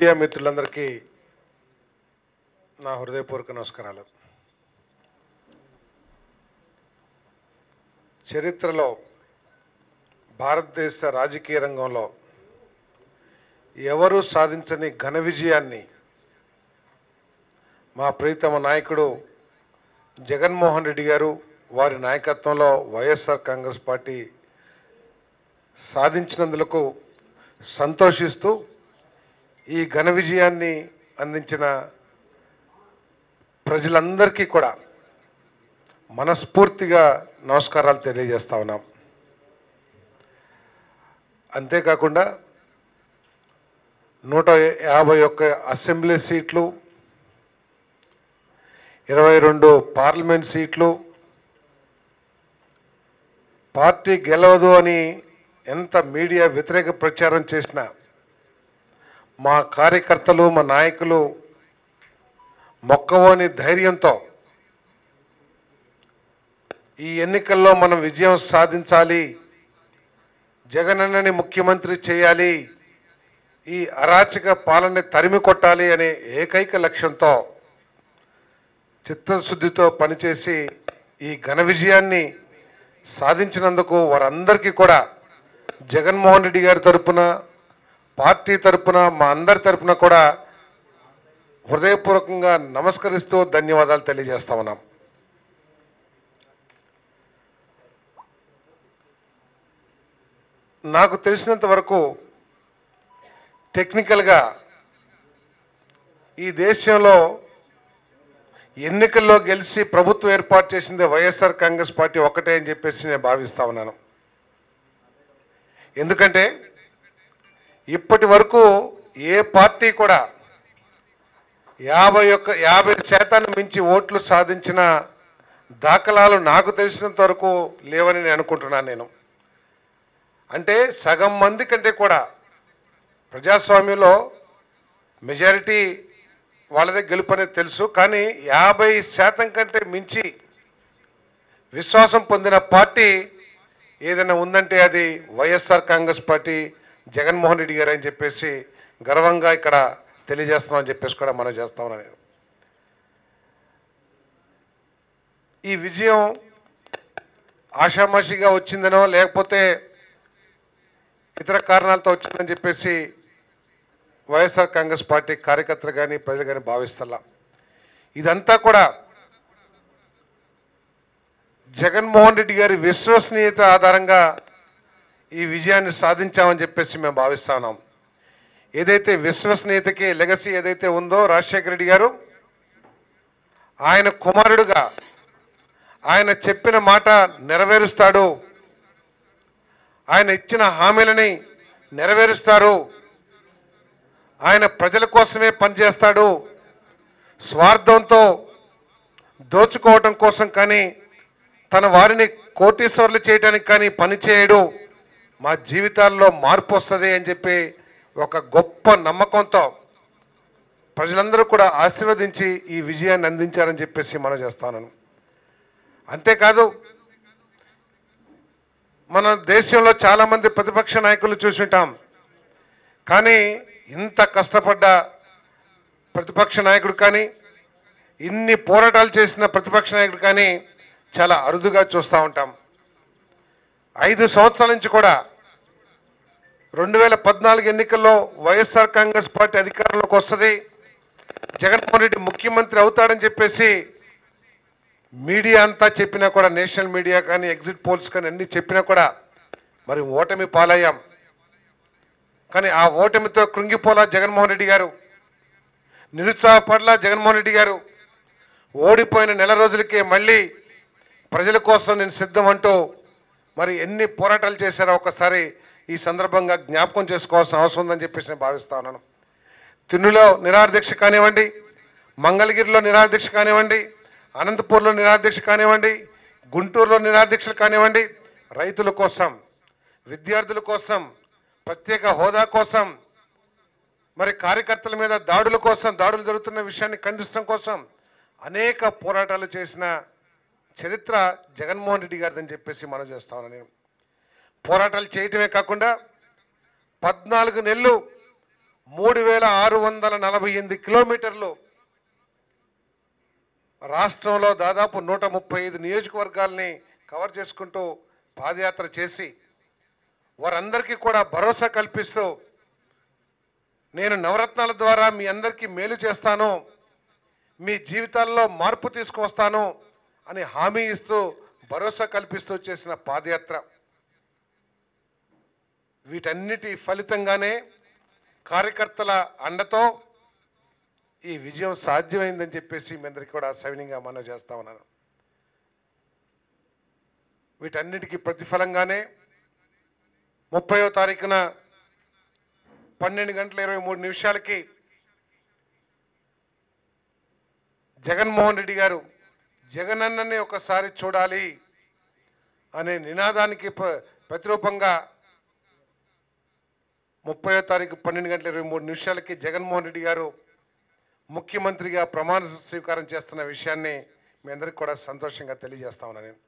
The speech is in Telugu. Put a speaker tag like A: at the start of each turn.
A: మీడియా మిత్రులందరికీ నా హృదయపూర్వక నమస్కారాలు చరిత్రలో భారతదేశ రాజకీయ రంగంలో ఎవరు సాధించని ఘన విజయాన్ని మా ప్రీతమ నాయకుడు జగన్మోహన్ రెడ్డి గారు వారి నాయకత్వంలో వైఎస్ఆర్ కాంగ్రెస్ పార్టీ సాధించినందులకు సంతోషిస్తూ ఈ ఘన విజయాన్ని అందించిన ప్రజలందరికీ కూడా మనస్ఫూర్తిగా నమస్కారాలు తెలియజేస్తా ఉన్నాం అంతేకాకుండా నూట యాభై ఒక్క అసెంబ్లీ సీట్లు ఇరవై రెండు పార్లమెంట్ సీట్లు పార్టీ గెలవదు అని ఎంత మీడియా వ్యతిరేక ప్రచారం చేసినా మా కార్యకర్తలు మా నాయకులు మొక్కవోని ధైర్యంతో ఈ ఎన్నికల్లో మనం విజయం సాధించాలి జగనన్నని ముఖ్యమంత్రి చేయాలి ఈ అరాచక పాలనని తరిమి కొట్టాలి అనే ఏకైక లక్ష్యంతో చిత్తశుద్ధితో పనిచేసి ఈ ఘన విజయాన్ని సాధించినందుకు వారందరికీ కూడా జగన్మోహన్ రెడ్డి గారి తరపున పార్టీ తరపున మా అందరి తరపున కూడా హృదయపూర్వకంగా నమస్కరిస్తూ ధన్యవాదాలు తెలియజేస్తా ఉన్నాం నాకు తెలిసినంత వరకు టెక్నికల్గా ఈ దేశంలో ఎన్నికల్లో గెలిచి ప్రభుత్వం ఏర్పాటు చేసింది వైఎస్ఆర్ కాంగ్రెస్ పార్టీ ఒక్కటే అని చెప్పేసి నేను భావిస్తా ఉన్నాను ఎందుకంటే ఇప్పటి వరకు ఏ పార్టీ కూడా యాభై ఒక్క యాభై శాతాన్ని మించి ఓట్లు సాధించిన దాఖలాలు నాకు తెలిసినంత వరకు లేవని నేను అనుకుంటున్నాను నేను అంటే సగం మంది కంటే కూడా ప్రజాస్వామ్యంలో మెజారిటీ వాళ్ళదే గెలుపు అనేది తెలుసు కానీ యాభై శాతం కంటే మించి విశ్వాసం పొందిన పార్టీ ఏదైనా ఉందంటే అది వైఎస్ఆర్ కాంగ్రెస్ పార్టీ జగన్మోహన్ రెడ్డి గారు అని చెప్పేసి గర్వంగా ఇక్కడ తెలియజేస్తున్నామని చెప్పేసి కూడా మనం చేస్తామని నేను ఈ విజయం ఆషామాషిగా వచ్చిందనో లేకపోతే ఇతర కారణాలతో వచ్చిందని చెప్పేసి వైఎస్ఆర్ కాంగ్రెస్ పార్టీ కార్యకర్తలు కానీ ప్రజలు కానీ భావిస్తల్లా ఇదంతా కూడా జగన్మోహన్ రెడ్డి గారి విశ్వసనీయత ఆధారంగా ఈ విజయాన్ని సాధించామని చెప్పేసి మేము భావిస్తా ఉన్నాం ఏదైతే విశ్వసనీయతకి లెగసీ ఏదైతే ఉందో రాజశేఖర రెడ్డి గారు ఆయన కుమారుడుగా ఆయన చెప్పిన మాట నెరవేరుస్తాడు ఆయన ఇచ్చిన హామీలని నెరవేరుస్తారు ఆయన ప్రజల కోసమే పనిచేస్తాడు స్వార్థంతో దోచుకోవటం కోసం కానీ తన వారిని కోటీశ్వర్లు చేయడానికి కానీ పనిచేయడు మా జీవితాల్లో మార్పు వస్తుంది అని చెప్పి ఒక గొప్ప నమ్మకంతో ప్రజలందరూ కూడా ఆశీర్వదించి ఈ విజయాన్ని అందించారని చెప్పేసి మనం చేస్తాను అంతేకాదు మన దేశంలో చాలామంది ప్రతిపక్ష నాయకులు చూసుంటాం కానీ ఇంత కష్టపడ్డ ప్రతిపక్ష నాయకుడు కానీ ఇన్ని పోరాటాలు చేసిన ప్రతిపక్ష నాయకుడు కానీ చాలా అరుదుగా చూస్తూ ఉంటాం ఐదు సంవత్సరాల నుంచి కూడా రెండు వేల పద్నాలుగు ఎన్నికల్లో వైఎస్ఆర్ కాంగ్రెస్ పార్టీ అధికారంలోకి వస్తుంది జగన్మోహన్ రెడ్డి ముఖ్యమంత్రి అవుతాడని చెప్పేసి మీడియా అంతా చెప్పినా కూడా నేషనల్ మీడియా కానీ ఎగ్జిట్ పోల్స్ కానీ అన్ని చెప్పినా కూడా మరి ఓటమి పాలయ్యాం కానీ ఆ ఓటమితో కృంగిపోలా జగన్మోహన్ రెడ్డి గారు నిరుత్సాహపడలా జగన్మోహన్ రెడ్డి గారు ఓడిపోయిన నెల రోజులకే మళ్ళీ ప్రజల కోసం నేను సిద్ధం అంటూ మరి ఎన్ని పోరాటాలు చేశారో ఒకసారి ఈ సందర్భంగా జ్ఞాపకం చేసుకోవాల్సిన అవసరం ఉందని చెప్పేసి నేను భావిస్తా ఉన్నాను తిన్నులో నిరాదీక్ష కానివ్వండి మంగళగిరిలో నిరాదీక్ష కానివ్వండి అనంతపూర్లో నిరాదీక్ష కానివ్వండి గుంటూరులో నిరాదీక్షలు కానివ్వండి రైతుల కోసం విద్యార్థుల కోసం ప్రత్యేక హోదా కోసం మరి కార్యకర్తల మీద దాడుల కోసం దాడులు జరుగుతున్న విషయాన్ని ఖండించడం కోసం అనేక పోరాటాలు చేసిన చరిత్ర జగన్మోహన్ రెడ్డి గారిదని చెప్పేసి మనం చేస్తామని నేను పోరాటాలు చేయటమే కాకుండా పద్నాలుగు నెలలు మూడు వేల ఆరు వందల నలభై ఎనిమిది కిలోమీటర్లు రాష్ట్రంలో దాదాపు నూట ముప్పై ఐదు నియోజకవర్గాల్ని కవర్ చేసుకుంటూ పాదయాత్ర చేసి వారందరికీ కూడా భరోసా కల్పిస్తూ నేను నవరత్నాల ద్వారా మీ అందరికీ మేలు చేస్తాను మీ జీవితాల్లో మార్పు తీసుకువస్తాను అని హామీ ఇస్తూ భరోసా కల్పిస్తూ చేసిన పాదయాత్ర వీటన్నిటి ఫలితంగానే కార్యకర్తల అండతో ఈ విజయం సాధ్యమైందని చెప్పేసి మీ అందరికీ కూడా సవినీయంగా మనవి చేస్తా ఉన్నాను వీటన్నిటికీ ప్రతిఫలంగానే ముప్పయో తారీఖున పన్నెండు గంటల ఇరవై మూడు నిమిషాలకి జగన్మోహన్ రెడ్డి గారు జగనన్నని ఒకసారి చూడాలి అనే నినాదానికి ప్ర- ప్రతిరూపంగా ముప్పయో తారీఖు పన్నెండు గంటల ఇరవై మూడు నిమిషాలకి జగన్మోహన్ రెడ్డి గారు ముఖ్యమంత్రిగా ప్రమాణ స్వీకారం చేస్తున్న విషయాన్ని మీ అందరికీ కూడా సంతోషంగా తెలియజేస్తా ఉన్నాను నేను